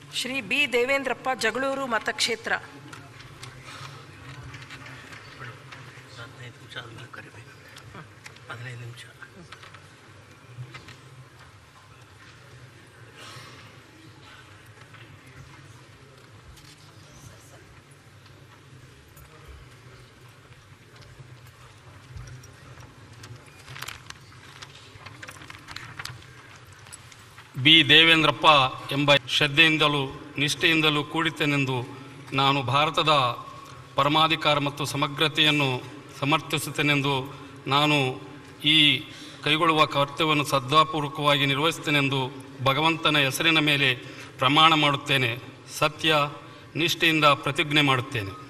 Shri B Devendrappa Jagalur ಮತಕ್ಷೇತ್ರ ಹದಿನೈದು ನಿಮಿಷ ಆದ್ಮೇಲೆ ಕರಿಬೇಕು ಹದಿನೈದು ನಿಮಿಷ ಬಿ ದೇವೇಂದ್ರಪ್ಪ ಎಂಬ ಶ್ರದ್ಧೆಯಿಂದಲೂ ನಿಷ್ಠೆಯಿಂದಲೂ ಕೂಡಿತೆನೆಂದು ನಾನು ಭಾರತದ ಪರಮಾಧಿಕಾರ ಮತ್ತು ಸಮಗ್ರತೆಯನ್ನು ಸಮರ್ಥಿಸುತ್ತೇನೆಂದು ನಾನು ಈ ಕೈಗೊಳ್ಳುವ ಕರ್ತವ್ಯವನ್ನು ಶ್ರದ್ಧಾಪೂರ್ವಕವಾಗಿ ನಿರ್ವಹಿಸುತ್ತೇನೆಂದು ಭಗವಂತನ ಹೆಸರಿನ ಮೇಲೆ ಪ್ರಮಾಣ ಮಾಡುತ್ತೇನೆ ಸತ್ಯ ನಿಷ್ಠೆಯಿಂದ ಪ್ರತಿಜ್ಞೆ ಮಾಡುತ್ತೇನೆ